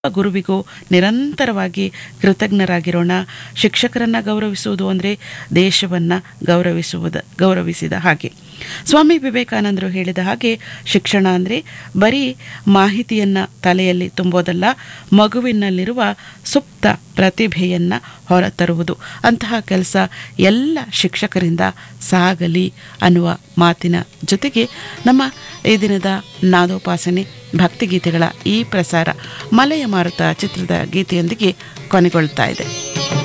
ಗುರುವಿಗೂ ನಿರಂತರವಾಗಿ ಕೃತಜ್ಞರಾಗಿರೋಣ ಶಿಕ್ಷಕರನ್ನ ಗೌರವಿಸುವುದು ಅಂದರೆ ದೇಶವನ್ನ ಗೌರವಿಸುವುದ ಗೌರವಿಸಿದ ಹಾಗೆ ಸ್ವಾಮಿ ವಿವೇಕಾನಂದರು ಹೇಳಿದ ಹಾಗೆ ಶಿಕ್ಷಣ ಅಂದರೆ ಬರೀ ಮಾಹಿತಿಯನ್ನ ತಲೆಯಲ್ಲಿ ತುಂಬೋದಲ್ಲ ಮಗುವಿನಲ್ಲಿರುವ ಸುಪ್ತ ಪ್ರತಿಭೆಯನ್ನ ಹೊರತರುವುದು ಅಂತಹ ಕೆಲಸ ಎಲ್ಲ ಶಿಕ್ಷಕರಿಂದ ಸಾಗಲಿ ಅನ್ನುವ ಮಾತಿನ ಜೊತೆಗೆ ನಮ್ಮ ಈ ದಿನದ ನಾದೋಪಾಸನೆ ಭಕ್ತಿಗೀತೆಗಳ ಈ ಪ್ರಸಾರ ಮಲೆಯ ಮಾರುತ ಚಿತ್ರದ ಗೀತೆಯೊಂದಿಗೆ ಕೊನೆಗೊಳ್ತಾ ಇದೆ